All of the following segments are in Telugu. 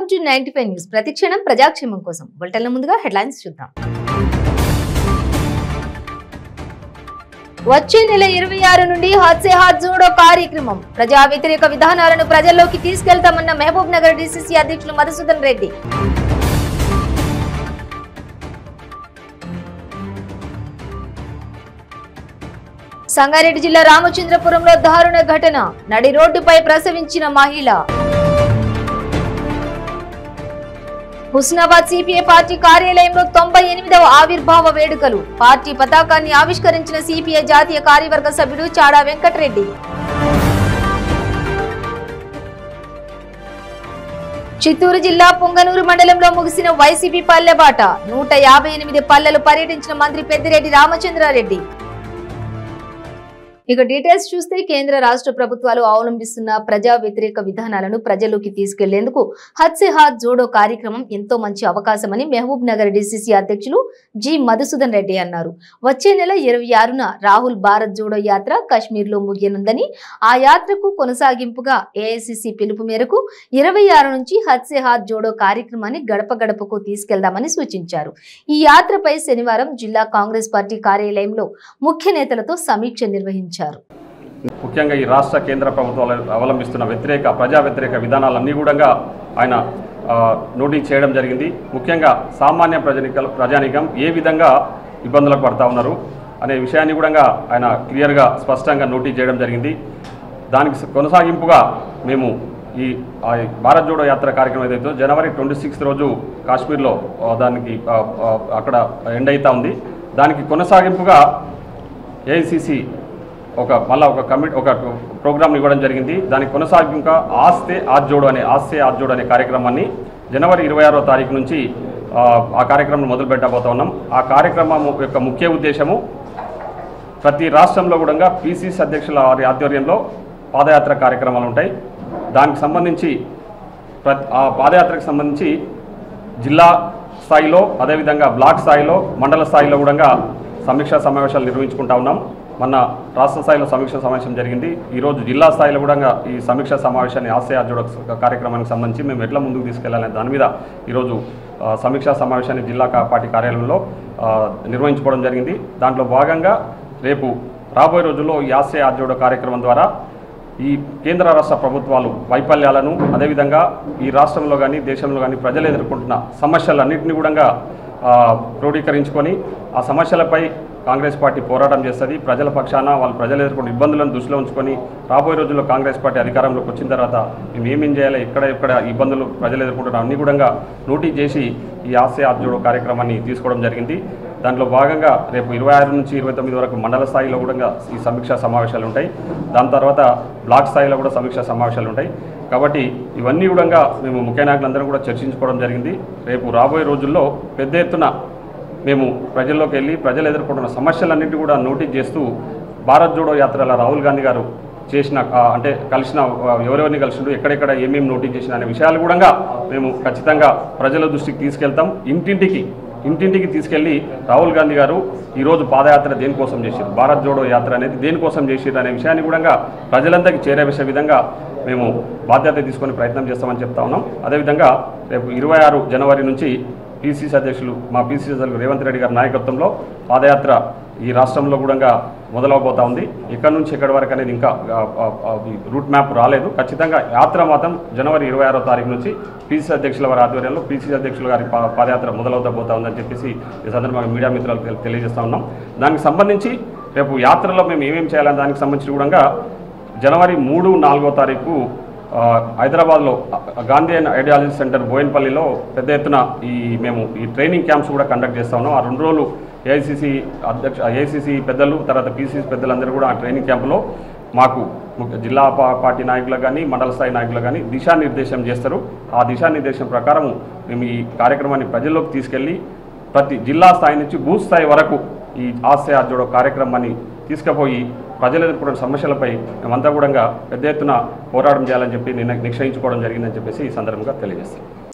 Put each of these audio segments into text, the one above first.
టు నైన్టీ ఫైవ్ న్యూస్ ప్రతిక్షణం ప్రజాక్షేమం కోసం బులెటిన్ల ముందుగా హెడ్లైన్స్ చూద్దాం వచ్చే నెల ఇరవై ఆరు నుండి హాత్ సే హాత్ జోడో కార్యక్రమం ప్రజా వ్యతిరేక విధానాలను ప్రజల్లోకి తీసుకెళ్తామన్న మహబూబ్ నగర్ డిసిసి అధ్యక్షులు మధుసూదన్ రెడ్డి సంగారెడ్డి జిల్లా రామచంద్రపురంలో దారుణ ఘటన నడి రోడ్డుపై ప్రసవించిన మహిళ హుస్నాబాద్ సిపిఐ పార్టీ కార్యాలయంలో తొంభై ఎనిమిదవ ఆవిర్భావ వేడుకలు పార్టీ పతాకాన్ని ఆవిష్కరించిన సిపిఐ జాతీయ కార్యవర్గ సభ్యుడు చాడా వెంకటరెడ్డి చిత్తూరు జిల్లా పొంగనూరు మండలంలో ముగిసిన వైసీపీ పల్లెబాట నూట యాభై ఎనిమిది పల్లెలు పర్యటించిన మంత్రి పెద్దిరెడ్డి రామచంద్రారెడ్డి ఇక డీటెయిల్స్ చూస్తే కేంద్ర రాష్ట్ర ప్రభుత్వాలు అవలంబిస్తున్న ప్రజా వ్యతిరేక విధానాలను ప్రజల్లోకి తీసుకెళ్లేందుకు హత్ సే హాత్ జోడో కార్యక్రమం ఎంతో మంచి అవకాశమని మహబూబ్ నగర్ డిసిసి అధ్యక్షులు జి మధుసూదన్ రెడ్డి అన్నారు వచ్చే నెల ఇరవై ఆరున రాహుల్ భారత్ జోడో యాత్ర కశ్మీర్లో ముగియనుందని ఆ యాత్రకు కొనసాగింపుగా ఏఐసిసి పిలుపు మేరకు ఇరవై ఆరు నుంచి హత్ సే హాత్ జోడో కార్యక్రమాన్ని గడప గడపకు తీసుకెళ్దామని సూచించారు ఈ యాత్రపై శనివారం జిల్లా కాంగ్రెస్ పార్టీ కార్యాలయంలో ముఖ్య నేతలతో సమీక్ష నిర్వహించారు ముఖ్యంగా ఈ రాష్ట్ర కేంద్ర ప్రభుత్వాలు అవలంబిస్తున్న వ్యతిరేక ప్రజా వ్యతిరేక విధానాలన్నీ కూడా ఆయన ఆ, నోటీస్ చేయడం జరిగింది ముఖ్యంగా సామాన్య ప్రజానిక ప్రజానికం ఏ విధంగా ఇబ్బందులకు పడతా ఉన్నారు అనే విషయాన్ని కూడా ఆయన క్లియర్గా స్పష్టంగా నోటీస్ చేయడం జరిగింది దానికి స- కొనసాగింపుగా మేము ఈ ఆ భారత్ జోడో యాత్ర కార్యక్రమం ఏదైతే ఉందో జనవరి ట్వంటీ సిక్స్త్ రోజు కాశ్మీర్లో ఆ, దానికి ఆ, ఆ, అక్కడ ఎండ్ అవుతా ఉంది దానికి కొనసాగింపుగా ఏఐసిసి ఒక మళ్ళా ఒక కమిటీ ఒక ప్రోగ్రామ్ ఇవ్వడం జరిగింది దానికి కొనసాగింపుగా ఆస్తే ఆజ్జోడు అనే ఆస్తే ఆజ్జోడు అనే కార్యక్రమాన్ని జనవరి ఇరవై ఆరో తారీఖు నుంచి ఆ, ఆ కార్యక్రమం మొదలు పెట్టబోతా ఉన్నాం ఆ కార్యక్రమం యొక్క ముఖ్య ఉద్దేశము ప్రతి రాష్ట్రంలో కూడా పీసీసీ అధ్యక్షుల వారి ఆధ్వర్యంలో పాదయాత్ర కార్యక్రమాలు ఉంటాయి దానికి సంబంధించి ప్రతి ఆ పాదయాత్రకు సంబంధించి జిల్లా స్థాయిలో అదేవిధంగా బ్లాక్ స్థాయిలో మండల స్థాయిలో కూడా సమీక్షా సమావేశాలు నిర్వహించుకుంటా ఉన్నాం మొన్న రాష్ట్ర స్థాయిలో సమీక్షా సమావేశం జరిగింది ఈరోజు జిల్లా స్థాయిలో కూడా ఈ సమీక్షా సమావేశాన్ని ఆశయ అర్జుడ కార్యక్రమానికి సంబంధించి మేము ఎట్లా ముందుకు తీసుకెళ్లాలనే దాని మీద ఈరోజు ఆ, సమీక్షా సమావేశాన్ని జిల్లా కా- పార్టీ కార్యాలయంలో ఆ, నిర్వహించుకోవడం జరిగింది దాంట్లో భాగంగా రేపు రాబోయే రోజుల్లో ఈ ఆశయ ఆర్జోడ కార్యక్రమం ద్వారా ఈ కేంద్ర రాష్ట్ర ప్రభుత్వాలు వైఫల్యాలను అదేవిధంగా ఈ రాష్ట్రంలో కానీ దేశంలో కానీ ప్రజలు ఎదుర్కొంటున్న సమస్యలన్నింటినీ కూడా ఆ, క్రోడీకరించుకొని ఆ సమస్యలపై కాంగ్రెస్ పార్టీ పోరాటం చేస్తుంది ప్రజల పక్షాన వాళ్ళు ప్రజలు ఎదుర్కొన్న ఇబ్బందులను దృష్టిలో ఉంచుకొని రాబోయే రోజుల్లో కాంగ్రెస్ పార్టీ అధికారంలోకి వచ్చిన తర్వాత మేము ఏమేం చేయాలి ఎక్కడ ఎక్కడ ఇబ్బందులు ప్రజలు ఎదుర్కొంటున్న అన్ని కూడా నోటీస్ చేసి ఈ ఆశయ ఆర్జోడో కార్యక్రమాన్ని తీసుకోవడం జరిగింది దాంట్లో భాగంగా రేపు ఇరవై ఆరు నుంచి ఇరవై తొమ్మిది వరకు మండల స్థాయిలో కూడా ఈ సమీక్షా సమావేశాలు ఉంటాయి దాని తర్వాత బ్లాక్ స్థాయిలో కూడా సమీక్షా సమావేశాలు ఉంటాయి కాబట్టి ఇవన్నీ కూడా మేము ముఖ్య నాయకులందరూ కూడా చర్చించుకోవడం జరిగింది రేపు రాబోయే రోజుల్లో పెద్ద ఎత్తున మేము ప్రజల్లోకి వెళ్ళి ప్రజలు ఎదుర్కొంటున్న సమస్యలన్నింటినీ కూడా నోటీస్ చేస్తూ భారత్ జోడో యాత్రల రాహుల్ గాంధీ గారు చేసిన ఆ, అంటే కలిసిన ఆ, ఎవరెవరిని కలిసిండు ఎక్కడెక్కడ ఏమేమి నోటీస్ చేసిన అనే విషయాలు కూడా మేము ఖచ్చితంగా ప్రజల దృష్టికి తీసుకెళ్తాం ఇంటింటికి ఇంటింటికి తీసుకెళ్లి రాహుల్ గాంధీ గారు ఈరోజు పాదయాత్ర దేనికోసం చేశారు భారత్ జోడో యాత్ర అనేది దేనికోసం చేశారు అనే విషయాన్ని కూడా ప్రజలందరికీ చేరవేసే విధంగా మేము బాధ్యత తీసుకొని ప్రయత్నం చేస్తామని చెప్తా ఉన్నాం అదేవిధంగా రేపు ఇరవై ఆరు జనవరి నుంచి పీసీసీ అధ్యక్షులు మా పీసీసీ అధ్యక్షులు రేవంత్ రెడ్డి గారి నాయకత్వంలో పాదయాత్ర ఈ రాష్ట్రంలో కూడా మొదలవబోతా ఉంది ఇక్కడ నుంచి ఎక్కడి వరకు అనేది ఇంకా ఆ, ఆ, ఆ, ఈ రూట్ మ్యాప్ రాలేదు ఖచ్చితంగా యాత్ర మాత్రం జనవరి ఇరవై ఆరో తారీఖు నుంచి పీసీసీ అధ్యక్షుల వారి ఆధ్వర్యంలో పీసీసీ అధ్యక్షుల గారి పా- పాదయాత్ర మొదలవుతా పోతా ఉందని చెప్పేసి ఈ సందర్భంగా మీడియా మిత్రులకు తెలి- తెలియజేస్తా ఉన్నాం దానికి సంబంధించి రేపు యాత్రలో మేము ఏమేమి చేయాలని దానికి సంబంధించి కూడా జనవరి మూడు నాలుగో తారీఖు ఆ, హైదరాబాద్లో ఆ, గాంధీ అండ్ ఐడియాలజీ సెంటర్ బోయిన్పల్లిలో పెద్ద ఎత్తున ఈ మేము ఈ ట్రైనింగ్ క్యాంప్స్ కూడా కండక్ట్ చేస్తా ఉన్నాం ఆ రెండు రోజులు ఏఐసిసి అధ్యక్ష ఏఐసిసి పెద్దలు తర్వాత పీసీసీ పెద్దలందరూ కూడా ఆ ట్రైనింగ్ క్యాంపులో మాకు ముఖ్య- జిల్లా పా- పార్టీ నాయకులకు కానీ మండల స్థాయి నాయకులకు కానీ దిశానిర్దేశం చేస్తారు ఆ దిశానిర్దేశం ప్రకారం మేము ఈ కార్యక్రమాన్ని ప్రజల్లోకి తీసుకెళ్ళి ప్రతి జిల్లా స్థాయి నుంచి బూత్ స్థాయి వరకు ఈ ఆశయ జోడో కార్యక్రమాన్ని తీసుకుపోయి ప్రజలు ఎదుర్కొన్న సమస్యలపై మేమంతా కూడా పెద్ద ఎత్తున పోరాటం చేయాలని చెప్పి నిన్న నిశ్చయించుకోవడం జరిగిందని చెప్పేసి ఈ సందర్భంగా తెలియజేస్తాం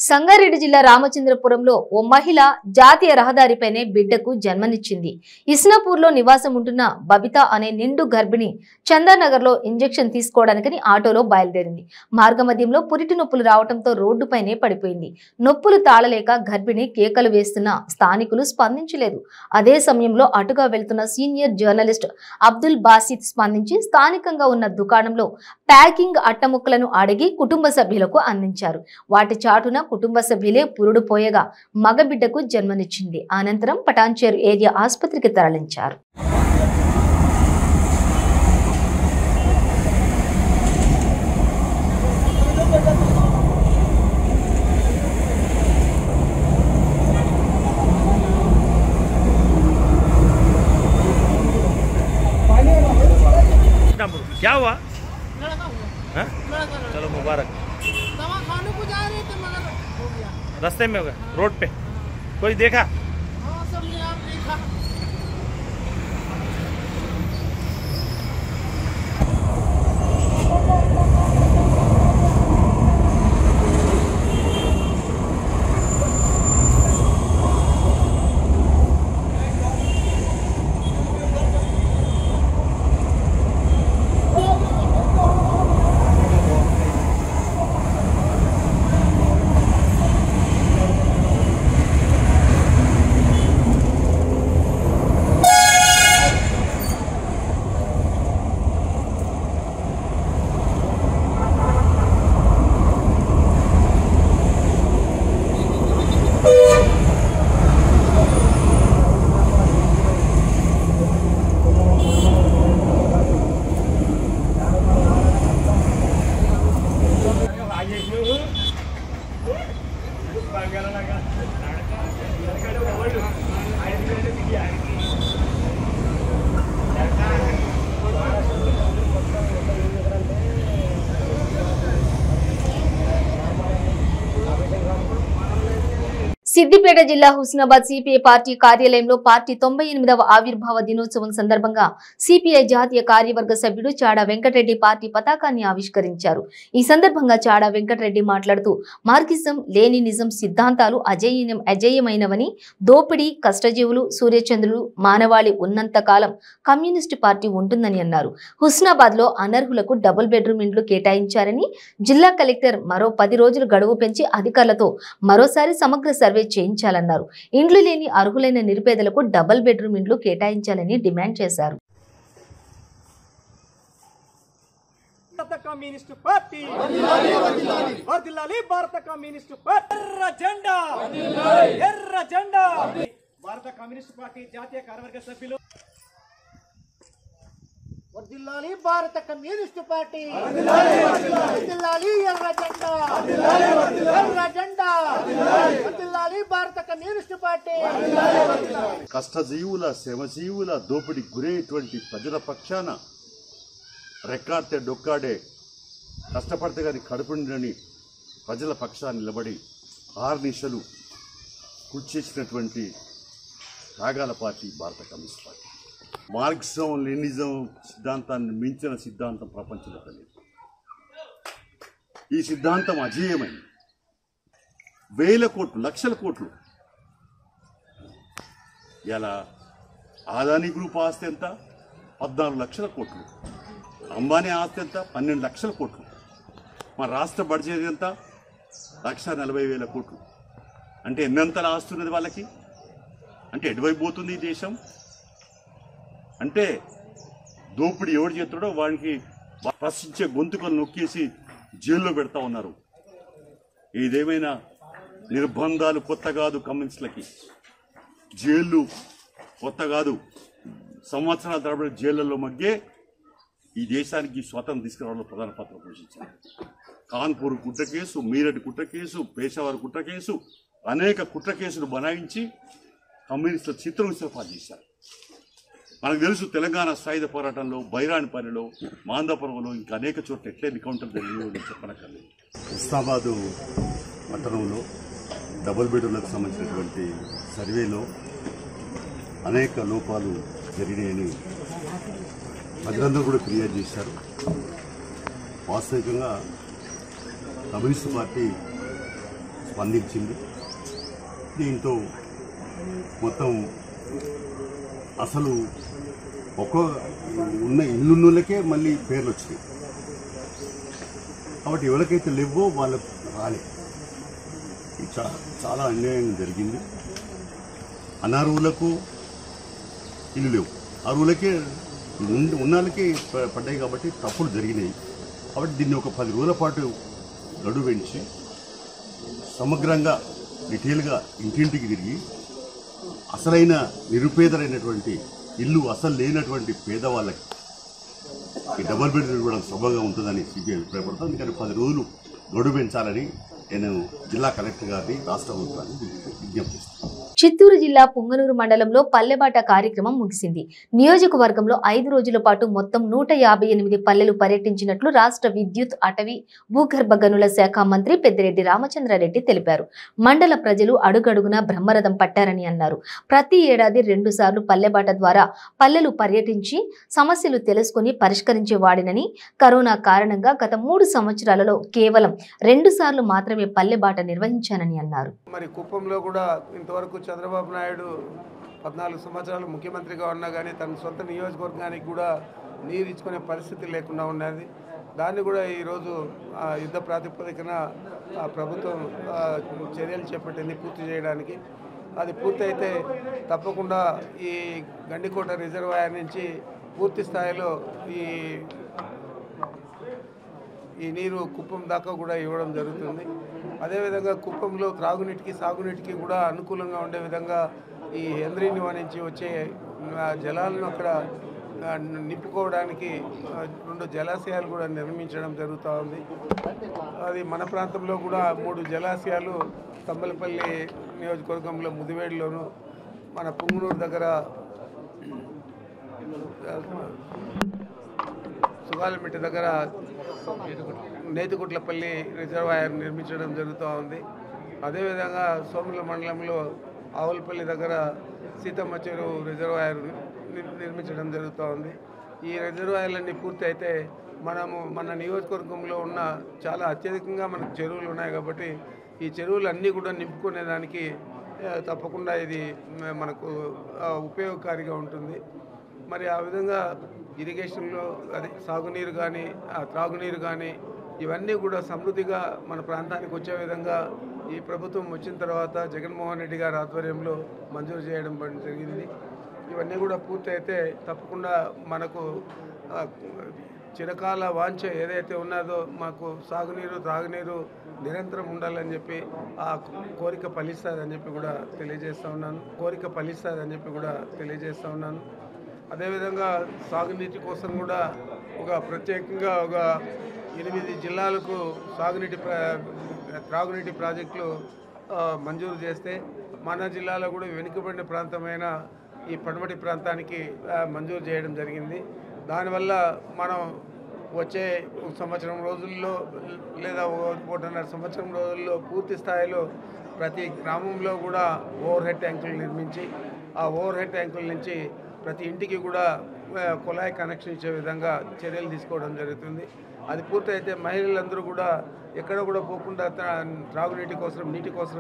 సంగారెడ్డి జిల్లా రామచంద్రపురంలో ఓ మహిళ జాతీయ రహదారిపైనే బిడ్డకు జన్మనిచ్చింది ఇస్నాపూర్లో నివాసం ఉంటున్న బబిత అనే నిండు గర్భిణి చందానగర్లో ఇంజెక్షన్ తీసుకోవడానికని ఆటోలో బయలుదేరింది మార్గమధ్యంలో పురిటి నొప్పులు రావడంతో రోడ్డుపైనే పడిపోయింది నొప్పులు తాళలేక గర్భిణి కేకలు వేస్తున్న స్థానికులు స్పందించలేదు అదే సమయంలో అటుగా వెళ్తున్న సీనియర్ జర్నలిస్ట్ అబ్దుల్ బాసిత్ స్పందించి స్థానికంగా ఉన్న దుకాణంలో ప్యాకింగ్ అట్టముక్కలను అడిగి కుటుంబ సభ్యులకు అందించారు వాటి చాటున కుటుంబ సభ్యులే పురుడు పోయగా మగబిడ్డకు జన్మనిచ్చింది అనంతరం పటాన్చేరు ఏరియా ఆసుపత్రికి తరలించారు क्या हुआ लड़का हुआ हाँ? लड़का लड़का चलो मुबारक दवा खाने को जा रहे थे मगर हो गया रास्ते में हो गया रोड पे कोई देखा हाँ सबने आप देखा సిద్దిపేట జిల్లా హుస్నాబాద్ సిపిఐ పార్టీ కార్యాలయంలో పార్టీ తొంభై ఎనిమిదవ ఆవిర్భావ దినోత్సవం సందర్భంగా సిపిఐ జాతీయ కార్యవర్గ సభ్యుడు చాడా వెంకటరెడ్డి పార్టీ పతాకాన్ని ఆవిష్కరించారు ఈ సందర్భంగా చాడా వెంకటరెడ్డి మాట్లాడుతూ మార్కిజం లేనినిజం సిద్ధాంతాలు అజేయం అజేయమైనవని దోపిడీ కష్టజీవులు సూర్యచంద్రులు మానవాళి ఉన్నంత కాలం కమ్యూనిస్టు పార్టీ ఉంటుందని అన్నారు హుస్నాబాద్ లో అనర్హులకు డబుల్ బెడ్రూమ్ ఇండ్లు కేటాయించారని జిల్లా కలెక్టర్ మరో పది రోజులు గడువు పెంచి అధికారులతో మరోసారి సమగ్ర సర్వే చేయించాలన్నారు ఇండ్లు లేని అర్హులైన నిరుపేదలకు డబుల్ బెడ్రూమ్ ఇండ్లు కేటాయించాలని డిమాండ్ చేశారు భారత కమ్యూనిస్ట్ పార్టీ వర్ధిల్లాలి భారత కమ్యూనిస్ట్ పార్టీ ఎర్ర జెండా ఎర్ర జెండా భారత కమ్యూనిస్ట్ పార్టీ జాతీయ కార్యవర్గ సభ్యులు వర్దిల్లాలి భారత కమ్యూనిస్ట్ పార్టీ వర్దిల్లాలి ఎర్ర జెండా ఎర్ర జెండా వర్దిల్లాలి భారత కమ్యూనిస్ట్ పార్టీ కష్టజీవుల శ్రమజీవుల దోపిడీకి గురయ్యేటువంటి ప్రజల పక్షాన రెక్కాడితే డొక్కాడే కష్టపడితే కానీ కడుపు నిండని ప్రజల పక్షాన్ని నిలబడి ఆర్నిశలు కృషి చేసినటువంటి త్యాగాల పార్టీ భారత కమ్యూనిస్ట్ పార్టీ మార్క్సిజం లెనిజం సిద్ధాంతాన్ని మించిన సిద్ధాంతం ప్రపంచంలో లేదు ఈ సిద్ధాంతం అజేయమైంది వేల కోట్లు లక్షల కోట్లు ఇలా ఆదాని గ్రూప్ ఆస్తి ఎంత పద్నాలుగు లక్షల కోట్లు అంబానీ ఆస్తి ఎంత పన్నెండు లక్షల కోట్లు మన రాష్ట్ర బడ్జెట్ ఎంత లక్ష నలభై వేల కోట్లు అంటే ఎన్నంతలా ఆస్తున్నది వాళ్ళకి అంటే ఎటువైపు పోతుంది ఈ దేశం అంటే దోపిడీ ఎవడు చేస్తాడో వాడికి ప్రశ్నించే గొంతుకలు నొక్కేసి జైల్లో పెడతా ఉన్నారు ఏదేమైనా నిర్బంధాలు కొత్త కాదు కమ్యూనిస్టులకి జైళ్ళు కొత్త కాదు సంవత్సరాల తరబడి జైళ్లలో మగ్గే ఈ దేశానికి స్వాతంత్రం తీసుకురావడంలో ప్రధాన పాత్ర పోషించారు కాన్పూర్ కుట్ర కేసు మీరట్ కుట్ర కేసు పేషావర్ కుట్ర కేసు అనేక కుట్ర కేసులు బనాయించి కమ్యూనిస్టుల చిత్రం విశ్రపాలు చేశారు మనకు తెలుసు తెలంగాణ సాయుధ పోరాటంలో బైరాణిపల్లిలో మాందాపురంలో ఇంకా అనేక చోట్ల ఎట్లా ఎన్కౌంటర్ జరిగిందో నేను చెప్పనక్కర్లేదు ఉస్మాబాదు పట్టణంలో డబుల్ బెడ్రూమ్లకు సంబంధించినటువంటి సర్వేలో అనేక లోపాలు జరిగాయని ప్రజలందరూ కూడా ఫిర్యాదు చేశారు వాస్తవికంగా కమ్యూనిస్ట్ పార్టీ స్పందించింది దీంతో మొత్తం అసలు ఒక్కో ఉన్న ఇల్లున్నోళ్ళకే మళ్ళీ పేర్లు వచ్చినాయి కాబట్టి ఎవరికైతే లేవో వాళ్ళకు రాలే ఇది చా- చాలా అన్యాయం జరిగింది అనర్హులకు ఇల్లు లేవు అరువులకే ఉన్న- ఉన్నాళ్ళకే ప- పడ్డాయి కాబట్టి తప్పులు జరిగినాయి కాబట్టి దీన్ని ఒక పది రోజుల పాటు గడువు పెంచి సమగ్రంగా డీటెయిల్గా ఇంటింటికి తిరిగి అసలైన నిరుపేదలైనటువంటి ఇల్లు అసలు లేనటువంటి పేదవాళ్ళకి ఈ డబుల్ బెడ్రూమ్ ఇవ్వడం సభగా ఉంటుందని సిబిఐ అభిప్రాయపడతాం అందుకని పది రోజులు గడువు పెంచాలని నేను జిల్లా కలెక్టర్ గారిని రాష్ట్ర ప్రభుత్వాన్ని విజ్ఞప్తి చేస్తాను చిత్తూరు జిల్లా పుంగనూరు మండలంలో పల్లెబాట కార్యక్రమం ముగిసింది నియోజకవర్గంలో ఐదు రోజుల పాటు మొత్తం నూట యాభై ఎనిమిది పల్లెలు పర్యటించినట్లు రాష్ట్ర విద్యుత్ అటవీ భూగర్భ గనుల శాఖ మంత్రి పెద్దిరెడ్డి రామచంద్రారెడ్డి తెలిపారు మండల ప్రజలు అడుగడుగునా బ్రహ్మరథం పట్టారని అన్నారు ప్రతి ఏడాది రెండు సార్లు పల్లెబాట ద్వారా పల్లెలు పర్యటించి సమస్యలు తెలుసుకుని పరిష్కరించేవాడినని కరోనా కారణంగా గత మూడు సంవత్సరాలలో కేవలం రెండు సార్లు మాత్రమే పల్లెబాట నిర్వహించానని అన్నారు మరి కుప్పంలో కూడా ఇంతవరకు చంద్రబాబు నాయుడు పద్నాలుగు సంవత్సరాలు ముఖ్యమంత్రిగా ఉన్నా కానీ తన సొంత నియోజకవర్గానికి కూడా నీరు ఇచ్చుకునే పరిస్థితి లేకుండా ఉన్నది దాన్ని కూడా ఈరోజు ఆ, యుద్ధ ప్రాతిపదికన ఆ, ప్రభుత్వం ఆ, చర్యలు చేపట్టింది పూర్తి చేయడానికి అది పూర్తయితే తప్పకుండా ఈ గండికోట రిజర్వాయర్ నుంచి పూర్తి స్థాయిలో ఈ ఈ నీరు కుప్పం దాకా కూడా ఇవ్వడం జరుగుతుంది అదేవిధంగా కుప్పంలో త్రాగునీటికి సాగునీటికి కూడా అనుకూలంగా ఉండే విధంగా ఈ హెంద్రీనివా నుంచి వచ్చే ఆ, జలాలను అక్కడ ఆ, నింపుకోవడానికి ఆ, రెండు జలాశయాలు కూడా నిర్మించడం జరుగుతూ ఉంది అది మన ప్రాంతంలో కూడా మూడు జలాశయాలు తంబలపల్లి నియోజకవర్గంలో ముదివేడులోను మన పుంగునూరు దగ్గర ఆ, సుగాలమిట్టి దగ్గర నేతిగుట్లపల్లి రిజర్వాయర్ నిర్మించడం జరుగుతూ ఉంది అదేవిధంగా సోముల మండలంలో ఆవులపల్లి దగ్గర సీతమ్మ చెరువు రిజర్వాయర్ నిర్- నిర్మించడం జరుగుతూ ఉంది ఈ రిజర్వాయర్లన్నీ పూర్తి అయితే మనము మన నియోజకవర్గంలో ఉన్న చాలా అత్యధికంగా మనకు చెరువులు ఉన్నాయి కాబట్టి ఈ చెరువులు అన్నీ కూడా నింపుకునేదానికి ఆ, తప్పకుండా ఇది మ- మనకు ఆ, ఉపయోగకారిగా ఉంటుంది మరి ఆ విధంగా ఇరిగేషన్లో అదే సాగునీరు కానీ ఆ త్రాగునీరు కానీ ఇవన్నీ కూడా సమృద్ధిగా మన ప్రాంతానికి వచ్చే విధంగా ఈ ప్రభుత్వం వచ్చిన తర్వాత జగన్మోహన్ రెడ్డి గారి ఆధ్వర్యంలో మంజూరు చేయడం పని జరిగింది ఇవన్నీ కూడా పూర్తయితే తప్పకుండా మనకు ఆ, చిరకాల వాంఛ ఏదైతే ఉన్నదో మాకు సాగునీరు త్రాగునీరు నిరంతరం ఉండాలని చెప్పి ఆ కోరిక ఫలిస్తుందని చెప్పి కూడా తెలియజేస్తా ఉన్నాను కోరిక ఫలిస్తుందని చెప్పి కూడా తెలియజేస్తా ఉన్నాను అదేవిధంగా సాగునీటి కోసం కూడా ఒక ప్రత్యేకంగా ఒక ఎనిమిది జిల్లాలకు సాగునీటి ప్ర- త్రాగునీటి ప్రాజెక్టులు ఆ, మంజూరు చేస్తే మన జిల్లాలో కూడా వెనుకబడిన ప్రాంతమైన ఈ పడమటి ప్రాంతానికి ఆ, మంజూరు చేయడం జరిగింది దానివల్ల మనం వచ్చే ఒక సంవత్సరం రోజుల్లో లేదా ఓ- ఒకటిన్నర సంవత్సరం రోజుల్లో పూర్తి స్థాయిలో ప్రతి గ్రామంలో కూడా ఓవర్ హెడ్ ట్యాంకులు నిర్మించి ఆ ఓవర్ హెడ్ ట్యాంకుల నుంచి ప్రతి ఇంటికి కూడా ఆ, కుళాయి కనెక్షన్ ఇచ్చే విధంగా చర్యలు తీసుకోవడం జరుగుతుంది అది పూర్తయితే మహిళలందరూ కూడా ఎక్కడ కూడా పోకుండా త్రా- త్రాగునీటి కోసం నీటి కోసం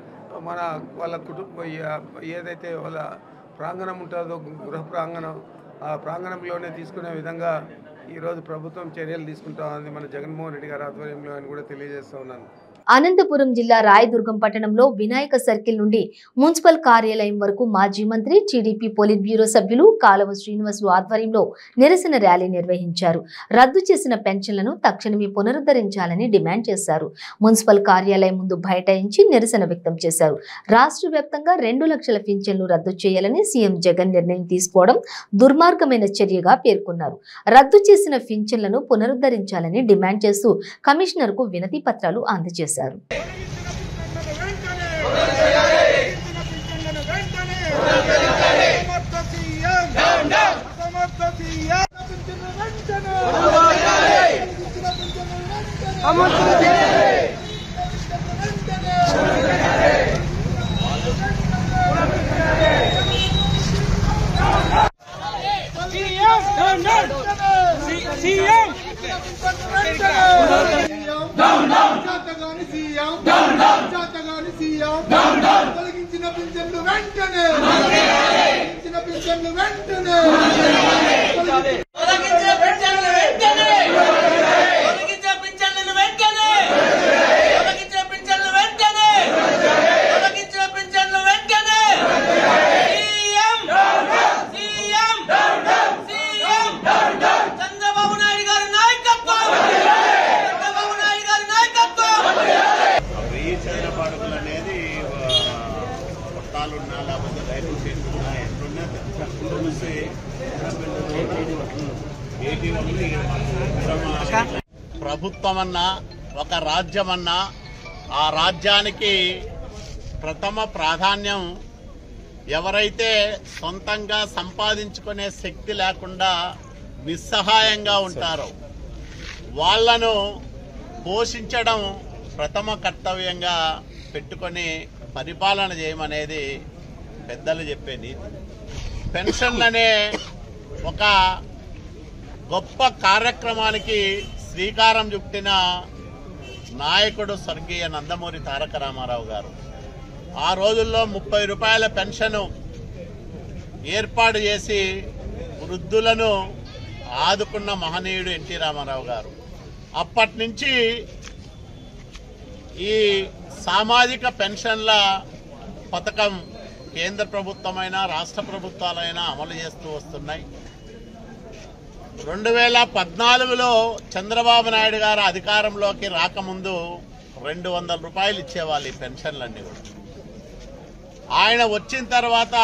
మన వాళ్ళ కుటుంబ ఏదైతే వాళ్ళ ప్రాంగణం ఉంటుందో గృహ ప్రాంగణం ఆ ప్రాంగణంలోనే తీసుకునే విధంగా ఈరోజు ప్రభుత్వం చర్యలు తీసుకుంటా ఉంది మన జగన్మోహన్ రెడ్డి గారి ఆధ్వర్యంలో అని కూడా తెలియజేస్తా ఉన్నాను అనంతపురం జిల్లా రాయదుర్గం పట్టణంలో వినాయక సర్కిల్ నుండి మున్సిపల్ కార్యాలయం వరకు మాజీ మంత్రి టీడీపీ పోలిట్ బ్యూరో సభ్యులు కాలవ శ్రీనివాసులు ఆధ్వర్యంలో నిరసన ర్యాలీ నిర్వహించారు రద్దు చేసిన పెన్షన్లను తక్షణమే పునరుద్ధరించాలని డిమాండ్ చేశారు మున్సిపల్ కార్యాలయం ముందు బైఠాయించి నిరసన వ్యక్తం చేశారు రాష్ట్ర వ్యాప్తంగా రెండు లక్షల పింఛన్లు రద్దు చేయాలని సీఎం జగన్ నిర్ణయం తీసుకోవడం దుర్మార్గమైన చర్యగా పేర్కొన్నారు రద్దు చేసిన పింఛన్లను పునరుద్ధరించాలని డిమాండ్ చేస్తూ కమిషనర్కు వినతి పత్రాలు అందజేశారు సీఎం వెంటనే ఇచ్చిన పింఛన్లు వెంటనే తొలగించే పింఛన్లు వెంటనే తొలగించే పింఛన్లు వెంటనే తొలగించే పింఛన్లు వెంటనే తొలగించే పింఛన్లు వెంటనే CM CM CM Chandrababu Naidu గారి నాయకత్వం చంద్రబాబు నాయుడు గారి నాయకత్వం వెయ్యి చదరపు అడుగులు అనేది పట్టాలున్నా లేకపోతే రైతు చేస్తున్నా ఎట్లున్నా చూస్తే ఎయిటీ ప్రభుత్వం అన్నా ఒక రాజ్యం అన్నా ఆ రాజ్యానికి ప్రథమ ప్రాధాన్యం ఎవరైతే సొంతంగా సంపాదించుకునే శక్తి లేకుండా నిస్సహాయంగా ఉంటారో వాళ్ళను పోషించడం ప్రథమ కర్తవ్యంగా పెట్టుకొని పరిపాలన చేయమనేది పెద్దలు చెప్పే నీతి పెన్షన్లనే ఒక గొప్ప కార్యక్రమానికి శ్రీకారం చుట్టిన నాయకుడు స్వర్గీయ నందమూరి తారక రామారావు గారు ఆ రోజుల్లో ముప్పై రూపాయల పెన్షను ఏర్పాటు చేసి వృద్ధులను ఆదుకున్న మహనీయుడు ఎన్టీ రామారావు గారు అప్పటి నుంచి ఈ సామాజిక పెన్షన్ల పథకం కేంద్ర ప్రభుత్వమైనా రాష్ట్ర ప్రభుత్వాలైనా అమలు చేస్తూ వస్తున్నాయి రెండు వేల పద్నాలుగులో చంద్రబాబు నాయుడు గారు అధికారంలోకి రాకముందు రెండు వందల రూపాయలు ఇచ్చేవాళ్ళు ఈ పెన్షన్లన్నీ కూడా ఆయన వచ్చిన తర్వాత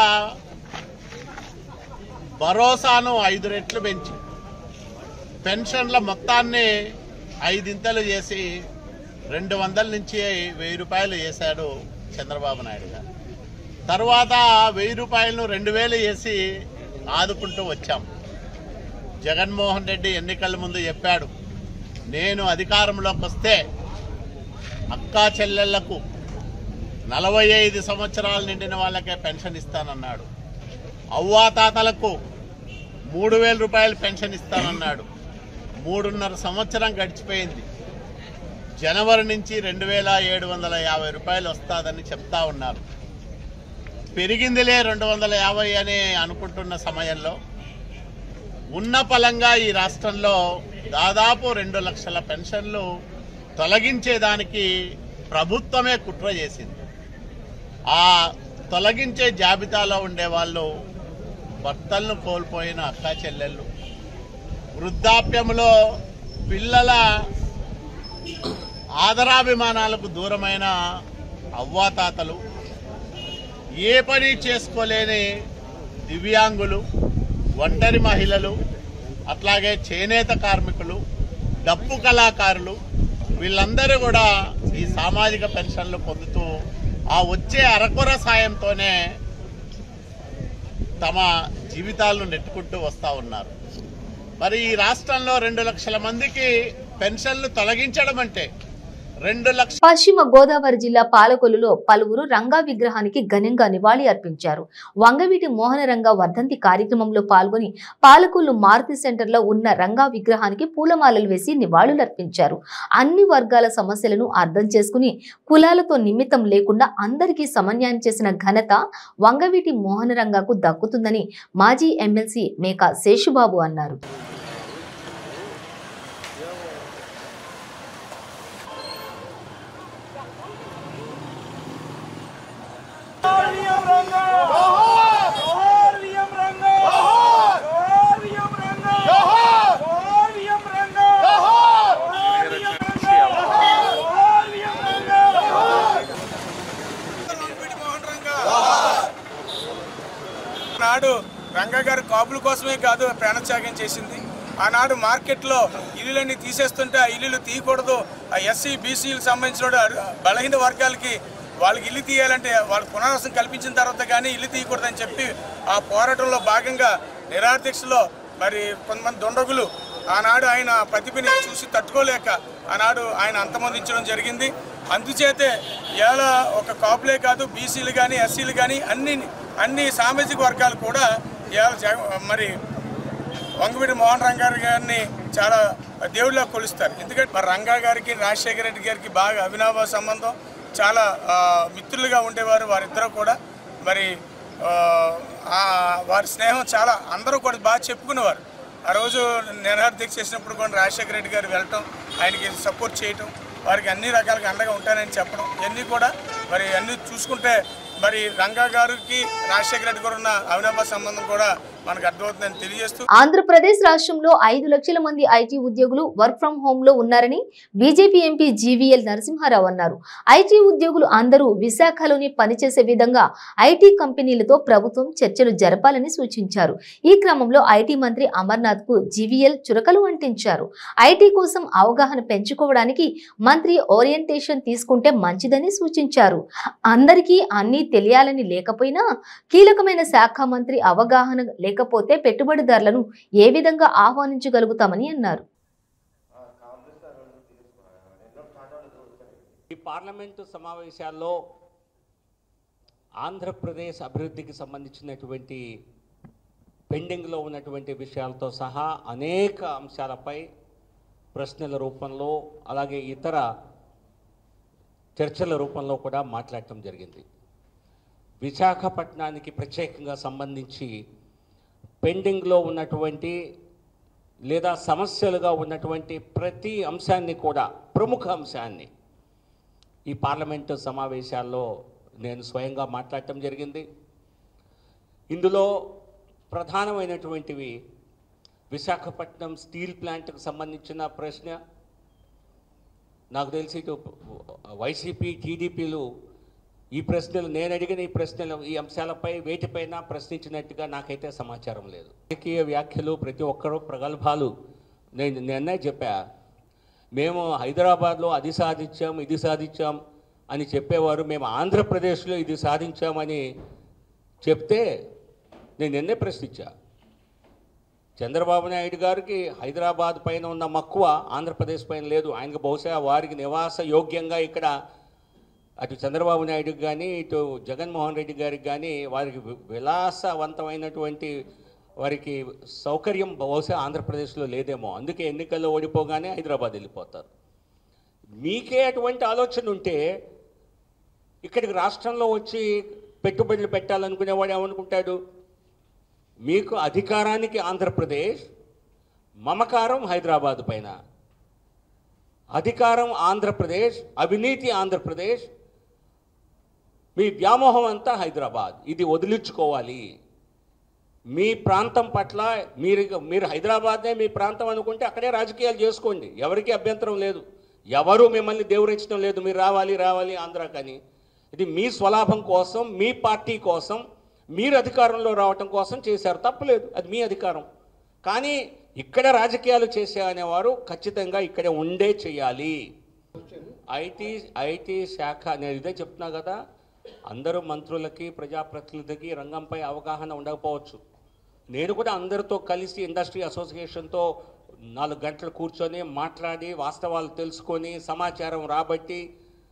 భరోసాను ఐదు రెట్లు పెంచి పెన్షన్ల మొత్తాన్ని ఐదింతలు చేసి రెండు వందల నుంచి వెయ్యి రూపాయలు చేశాడు చంద్రబాబు నాయుడు గారు తర్వాత వెయ్యి రూపాయలను రెండు వేలు చేసి ఆదుకుంటూ వచ్చాం జగన్మోహన్ రెడ్డి ఎన్నికల ముందు చెప్పాడు నేను అధికారంలోకి వస్తే అక్కా చెల్లెళ్లకు నలభై ఐదు సంవత్సరాలు నిండిన వాళ్ళకే పెన్షన్ ఇస్తానన్నాడు అవ్వాతాతలకు మూడు వేల రూపాయలు పెన్షన్ ఇస్తానన్నాడు మూడున్నర సంవత్సరం గడిచిపోయింది జనవరి నుంచి రెండు వేల ఏడు వందల యాభై రూపాయలు వస్తుందని చెప్తా ఉన్నారు పెరిగిందిలే రెండు వందల యాభై అని అనుకుంటున్న సమయంలో ఉన్న పలంగా ఈ రాష్ట్రంలో దాదాపు రెండు లక్షల పెన్షన్లు తొలగించేదానికి ప్రభుత్వమే కుట్ర చేసింది ఆ తొలగించే జాబితాలో ఉండే వాళ్ళు భర్తలను కోల్పోయిన అక్కా చెల్లెళ్ళు వృద్ధాప్యంలో పిల్లల ఆదరాభిమానాలకు దూరమైన అవ్వాతాతలు ఏ పని చేసుకోలేని దివ్యాంగులు ఒంటరి మహిళలు అట్లాగే చేనేత కార్మికులు డప్పు కళాకారులు వీళ్ళందరూ కూడా ఈ సామాజిక పెన్షన్లు పొందుతూ ఆ వచ్చే అరకొర సాయంతోనే తమ జీవితాలను నెట్టుకుంటూ వస్తూ ఉన్నారు మరి ఈ రాష్ట్రంలో రెండు లక్షల మందికి పెన్షన్లు తొలగించడం అంటే రెండు లక్ష పశ్చిమ గోదావరి జిల్లా పాలకొల్లులో పలువురు రంగా విగ్రహానికి ఘనంగా నివాళి అర్పించారు వంగవీటి మోహనరంగ వర్ధంతి కార్యక్రమంలో పాల్గొని పాలకొల్లు మారుతి సెంటర్లో ఉన్న రంగా విగ్రహానికి పూలమాలలు వేసి నివాళులర్పించారు అన్ని వర్గాల సమస్యలను అర్థం చేసుకుని కులాలతో నిమిత్తం లేకుండా అందరికీ సమన్యాయం చేసిన ఘనత వంగవీటి మోహనరంగకు దక్కుతుందని మాజీ ఎమ్మెల్సీ మేకా శేషుబాబు అన్నారు నాడు రంగా గారు కాపుల కోసమే కాదు ప్రాణత్యాగం చేసింది ఆనాడు మార్కెట్లో ఇల్లులన్నీ తీసేస్తుంటే ఆ ఇల్లులు తీయకూడదు ఆ ఎస్సీ బీసీలకు సంబంధించిన వాడు బలహీన వర్గాలకి వాళ్ళకి ఇల్లు తీయాలంటే వాళ్ళ పునరావాసం కల్పించిన తర్వాత కానీ ఇల్లు తీయకూడదని చెప్పి ఆ పోరాటంలో భాగంగా నిరాధ్యక్షలో మరి కొంతమంది దొండగులు ఆనాడు ఆయన ప్రతిభని చూసి తట్టుకోలేక ఆనాడు ఆయన అంతమొందించడం జరిగింది అందుచేతే ఇవాళ ఒక కాపులే కాదు బీసీలు కానీ ఎస్సీలు కానీ అన్ని అన్ని సామాజిక వర్గాలు కూడా ఇవాళ జగ మరి వంగవీటి మోహన్ రంగా గారిని చాలా దేవుళ్ళ కొలుస్తారు ఎందుకంటే మరి రంగా గారికి రాజశేఖర రెడ్డి గారికి బాగా అవినాభావ సంబంధం చాలా ఆ, మిత్రులుగా ఉండేవారు వారిద్దరూ కూడా మరి ఆ, ఆ వారి స్నేహం చాలా అందరూ కూడా బాగా చెప్పుకునేవారు ఆ రోజు నిరహార దీక్ష చేసినప్పుడు కూడా రాజశేఖర రెడ్డి గారు వెళ్ళటం ఆయనకి సపోర్ట్ చేయటం వారికి అన్ని రకాలుగా అండగా ఉంటానని చెప్పడం ఇవన్నీ కూడా మరి అన్నీ చూసుకుంటే మరి రంగా గారికి రాజశేఖర రెడ్డి గారు ఉన్న అవినాభ సంబంధం కూడా మనకు అర్థమవుతుందని తెలియజేస్తూ ఆంధ్రప్రదేశ్ రాష్ట్రంలో ఐదు లక్షల మంది ఐటీ ఉద్యోగులు వర్క్ ఫ్రం హోమ్ లో ఉన్నారని బీజేపీ ఎంపీ జీవీఎల్ నరసింహారావు అన్నారు ఐటీ ఉద్యోగులు అందరూ విశాఖలోని పనిచేసే విధంగా ఐటీ కంపెనీలతో ప్రభుత్వం చర్చలు జరపాలని సూచించారు ఈ క్రమంలో ఐటీ మంత్రి అమర్నాథ్ కు జీవీఎల్ చురకలు అంటించారు ఐటీ కోసం అవగాహన పెంచుకోవడానికి మంత్రి ఓరియంటేషన్ తీసుకుంటే మంచిదని సూచించారు అందరికీ అన్నీ తెలియాలని లేకపోయినా కీలకమైన శాఖ మంత్రి అవగాహన లేకపోతే పెట్టుబడిదారులను ఏ విధంగా ఆహ్వానించగలుగుతామని అన్నారు ఈ పార్లమెంటు సమావేశాల్లో ఆంధ్రప్రదేశ్ అభివృద్ధికి సంబంధించినటువంటి పెండింగ్లో ఉన్నటువంటి విషయాలతో సహా అనేక అంశాలపై ప్రశ్నల రూపంలో అలాగే ఇతర చర్చల రూపంలో కూడా మాట్లాడటం జరిగింది విశాఖపట్నానికి ప్రత్యేకంగా సంబంధించి పెండింగ్లో ఉన్నటువంటి లేదా సమస్యలుగా ఉన్నటువంటి ప్రతి అంశాన్ని కూడా ప్రముఖ అంశాన్ని ఈ పార్లమెంటు సమావేశాల్లో నేను స్వయంగా మాట్లాడటం జరిగింది ఇందులో ప్రధానమైనటువంటివి విశాఖపట్నం స్టీల్ ప్లాంట్కి సంబంధించిన ప్రశ్న నాకు తెలిసి ఇటు వైసీపీ టీడీపీలు ఈ ప్రశ్నలు నేను అడిగిన ఈ ప్రశ్నలు ఈ అంశాలపై వేటిపైన ప్రశ్నించినట్టుగా నాకైతే సమాచారం లేదు రాజకీయ వ్యాఖ్యలు ప్రతి ఒక్కరూ ప్రగల్భాలు నేను నిన్నే చెప్పా మేము హైదరాబాద్లో అది సాధించాం ఇది సాధించాం అని చెప్పేవారు మేము ఆంధ్రప్రదేశ్లో ఇది సాధించామని చెప్తే నేను నిన్నే ప్రశ్నించా చంద్రబాబు నాయుడు గారికి హైదరాబాద్ పైన ఉన్న మక్కువ ఆంధ్రప్రదేశ్ పైన లేదు ఆయనకు బహుశా వారికి నివాస యోగ్యంగా ఇక్కడ అటు చంద్రబాబు నాయుడుకి కానీ ఇటు జగన్మోహన్ రెడ్డి గారికి కానీ వారికి వి- విలాసవంతమైనటువంటి వారికి సౌకర్యం బహుశా ఆంధ్రప్రదేశ్లో లేదేమో అందుకే ఎన్నికల్లో ఓడిపోగానే హైదరాబాద్ వెళ్ళిపోతారు మీకే అటువంటి ఆలోచన ఉంటే ఇక్కడికి రాష్ట్రంలో వచ్చి పెట్టుబడులు పెట్టాలనుకునేవాడు ఏమనుకుంటాడు మీకు అధికారానికి ఆంధ్రప్రదేశ్ మమకారం హైదరాబాద్ పైన అధికారం ఆంధ్రప్రదేశ్ అవినీతి ఆంధ్రప్రదేశ్ మీ వ్యామోహం అంతా హైదరాబాద్ ఇది వదిలించుకోవాలి మీ ప్రాంతం పట్ల మీరు మీరు హైదరాబాద్నే మీ ప్రాంతం అనుకుంటే అక్కడే రాజకీయాలు చేసుకోండి ఎవరికీ అభ్యంతరం లేదు ఎవరు మిమ్మల్ని దేవుడించడం లేదు మీరు రావాలి రావాలి ఆంధ్ర కానీ ఇది మీ స్వలాభం కోసం మీ పార్టీ కోసం మీరు అధికారంలో రావటం కోసం చేశారు తప్పులేదు అది మీ అధికారం కానీ ఇక్కడ రాజకీయాలు చేసే అనేవారు ఖచ్చితంగా ఇక్కడే ఉండే చేయాలి ఐటీ ఐటీ శాఖ నేను ఇదే చెప్తున్నా కదా అందరూ మంత్రులకి ప్రజాప్రతినిధులకి రంగంపై అవగాహన ఉండకపోవచ్చు నేను కూడా అందరితో కలిసి ఇండస్ట్రీ అసోసియేషన్తో నాలుగు గంటలు కూర్చొని మాట్లాడి వాస్తవాలు తెలుసుకొని సమాచారం రాబట్టి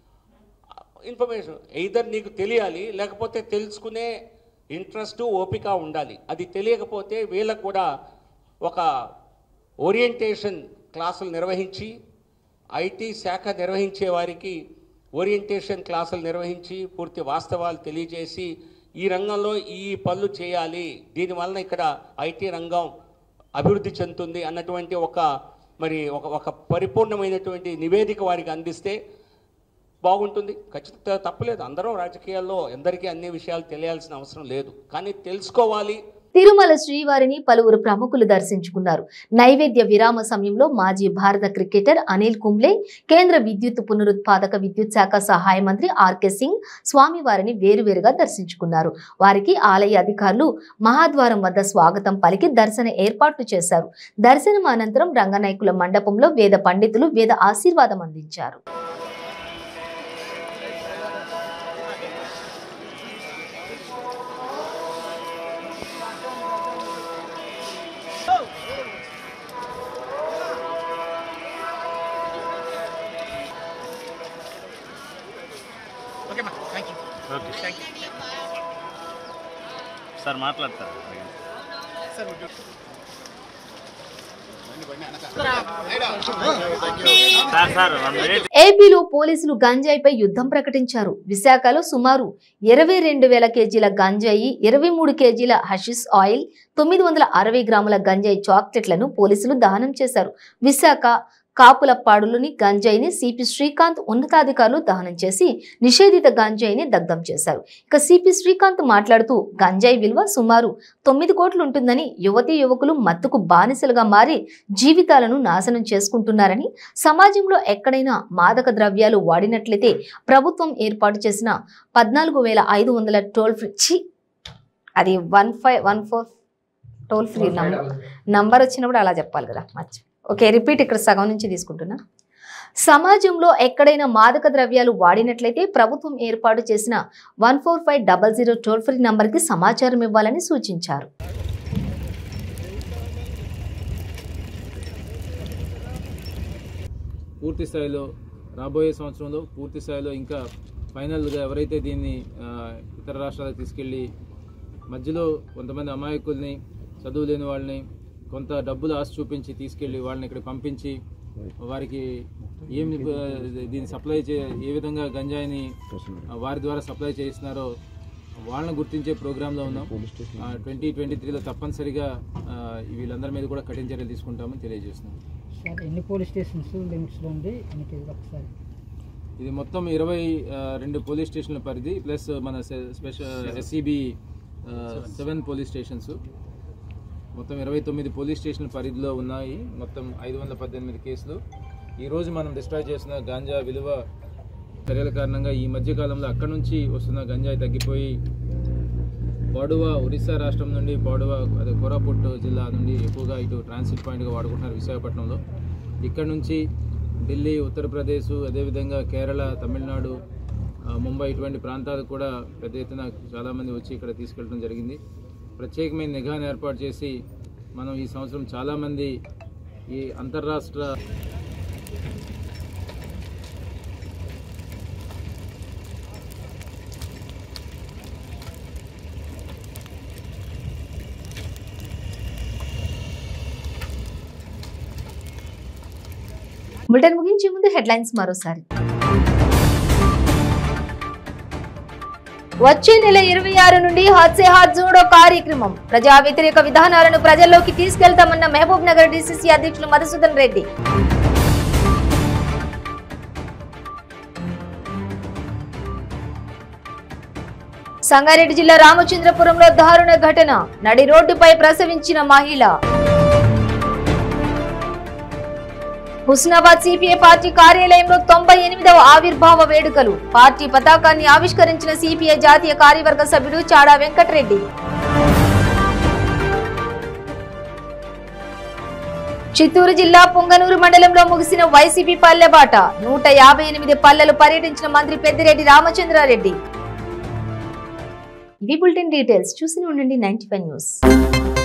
ఇన్ఫర్మేషన్ ఎయిదర్ నీకు తెలియాలి లేకపోతే తెలుసుకునే ఇంట్రెస్ట్ ఓపిక ఉండాలి అది తెలియకపోతే వీళ్ళకు కూడా ఒక ఓరియంటేషన్ క్లాసులు నిర్వహించి ఐటీ శాఖ నిర్వహించే వారికి ఓరియంటేషన్ క్లాసులు నిర్వహించి పూర్తి వాస్తవాలు తెలియజేసి ఈ రంగంలో ఈ పనులు చేయాలి దీనివలన ఇక్కడ ఐటీ రంగం అభివృద్ధి చెందుతుంది అన్నటువంటి ఒక మరి ఒక ఒక పరిపూర్ణమైనటువంటి నివేదిక వారికి అందిస్తే బాగుంటుంది ఖచ్చితంగా తప్పలేదు అందరం రాజకీయాల్లో ఎందరికీ అన్ని విషయాలు తెలియాల్సిన అవసరం లేదు కానీ తెలుసుకోవాలి తిరుమల శ్రీవారిని పలువురు ప్రముఖులు దర్శించుకున్నారు నైవేద్య విరామ సమయంలో మాజీ భారత క్రికెటర్ అనిల్ కుంబ్లే కేంద్ర విద్యుత్ పునరుత్పాదక విద్యుత్ శాఖ సహాయ మంత్రి ఆర్కే సింగ్ స్వామివారిని వేరువేరుగా దర్శించుకున్నారు వారికి ఆలయ అధికారులు మహాద్వారం వద్ద స్వాగతం పలికి దర్శన ఏర్పాట్లు చేశారు దర్శనం అనంతరం రంగనాయకుల మండపంలో వేద పండితులు వేద ఆశీర్వాదం అందించారు ఓకే మా thank you okay thank you sir మాట్లాడతారు సార్ ఏపీలో పోలీసులు గంజాయిపై యుద్ధం ప్రకటించారు విశాఖలో సుమారు ఇరవై రెండు వేల కేజీల గంజాయి ఇరవై మూడు కేజీల హషిస్ ఆయిల్ తొమ్మిది వందల అరవై గ్రాముల గంజాయి చాక్లెట్లను పోలీసులు దహనం చేశారు విశాఖ కాపులప్పాడులోని గంజాయిని సిపి శ్రీకాంత్ ఉన్నతాధికారులు దహనం చేసి నిషేధిత గంజాయిని దగ్ధం చేశారు ఇక సిపి శ్రీకాంత్ మాట్లాడుతూ గంజాయి విలువ సుమారు తొమ్మిది కోట్లు ఉంటుందని యువతీ యువకులు మత్తుకు బానిసలుగా మారి జీవితాలను నాశనం చేసుకుంటున్నారని సమాజంలో ఎక్కడైనా మాదక ద్రవ్యాలు వాడినట్లయితే ప్రభుత్వం ఏర్పాటు చేసిన పద్నాలుగు వేల ఐదు వందల టోల్ ఫ్రీ ఛీ! అది one five one four toll free number number వచ్చినప్పుడు అలా చెప్పాలి కదా మర్చి ఓకే రిపీట్ ఇక్కడ సగం నుంచి తీసుకుంటున్నా సమాజంలో ఎక్కడైనా మాదక ద్రవ్యాలు వాడినట్లయితే ప్రభుత్వం ఏర్పాటు చేసిన one four five double zero toll free నంబర్కి సమాచారం ఇవ్వాలని సూచించారు పూర్తి స్థాయిలో రాబోయే సంవత్సరంలో పూర్తి స్థాయిలో ఇంకా ఫైనల్గా ఎవరైతే దీన్ని ఆ, ఇతర రాష్ట్రాలకు తీసుకెళ్ళి మధ్యలో కొంతమంది అమాయకుల్ని చదువు లేని వాళ్ళని కొంత డబ్బులు ఆశ చూపించి తీసుకెళ్ళి వాళ్ళని ఇక్కడ పంపించి వారికి ఏమి ఆ, దీన్ని సప్లై చే ఏ విధంగా గంజాయిని ఆ, వారి ద్వారా సప్లై చేస్తున్నారో వాళ్ళని గుర్తించే ప్రోగ్రాంలో ఉన్నాం ట్వంటీ ట్వంటీ త్రీలో తప్పనిసరిగా ఆ, వీళ్ళందరి మీద కూడా కఠిన చర్యలు తీసుకుంటామని తెలియజేస్తున్నాం సార్ ఎన్ని పోలీస్ స్టేషన్స్ లిమిట్స్లో ఉంది ఎన్ని కేజీలు ఒకసారి ఇది మొత్తం ఇరవై ఆ, రెండు పోలీస్ స్టేషన్ల పరిధి ప్లస్ మన సె- special SCB seven police stations మొత్తం ఇరవై తొమ్మిది పోలీస్ స్టేషన్ల పరిధిలో ఉన్నాయి మొత్తం ఐదు వందల పద్దెనిమిది కేసులు ఈరోజు మనం డిస్ట్రాయ్ చేసిన గాంజా విలువ చర్యల కారణంగా ఈ మధ్య కాలంలో అక్కడి నుంచి వస్తున్న గంజాయి తగ్గిపోయి పాడువ ఒరిస్సా రాష్ట్రం నుండి పాడువ అదే కోరాపుట్ జిల్లా నుండి ఎక్కువగా ఇటు ట్రాన్సిట్ పాయింట్గా వాడుకుంటున్నారు విశాఖపట్నంలో ఇక్కడ నుంచి ఢిల్లీ ఉత్తరప్రదేశ్ అదేవిధంగా కేరళ తమిళనాడు ఆ, ముంబై ఇటువంటి ప్రాంతాలకు కూడా పెద్ద ఎత్తున చాలామంది వచ్చి ఇక్కడ తీసుకెళ్ళడం జరిగింది ప్రత్యేకమైన నిఘాను ఏర్పాటు చేసి మనం ఈ సంవత్సరం చాలామంది ఈ అంతర్రాష్ట్ర బులెటిన్ ముగించే ముందు హెడ్లైన్స్ మరోసారి వచ్చే నెల ఇరవై ఆరు నుండి హద్ సే హాత్ జోడో కార్యక్రమం ప్రజా వ్యతిరేక విధానాలను ప్రజల్లోకి తీసుకెళ్తామన్న మహబూబ్ నగర్ డిసిసి అధ్యక్షులు మధుసూదన్ రెడ్డి సంగారెడ్డి జిల్లా రామచంద్రపురంలో దారుణ ఘటన నడి రోడ్డుపై ప్రసవించిన మహిళ హుస్నాబాద్ సిపిఐ పార్టీ కార్యాలయంలో తొంభై ఎనిమిదవ ఆవిర్భావ వేడుకలు పార్టీ పతాకాన్ని ఆవిష్కరించిన సిపిఐ జాతీయ కార్యవర్గ సభ్యుడు చాడా వెంకటరెడ్డి చిత్తూరు జిల్లా పొంగనూరు మండలంలో ముగిసిన వైసీపీ పల్లెబాట నూట యాభై ఎనిమిది పల్లెలు పర్యటించిన మంత్రి పెద్దిరెడ్డి రామచంద్రారెడ్డి ఇవి బులెటిన్ డీటెయిల్స్ చూసి ఉండండి నైన్టీ న్యూస్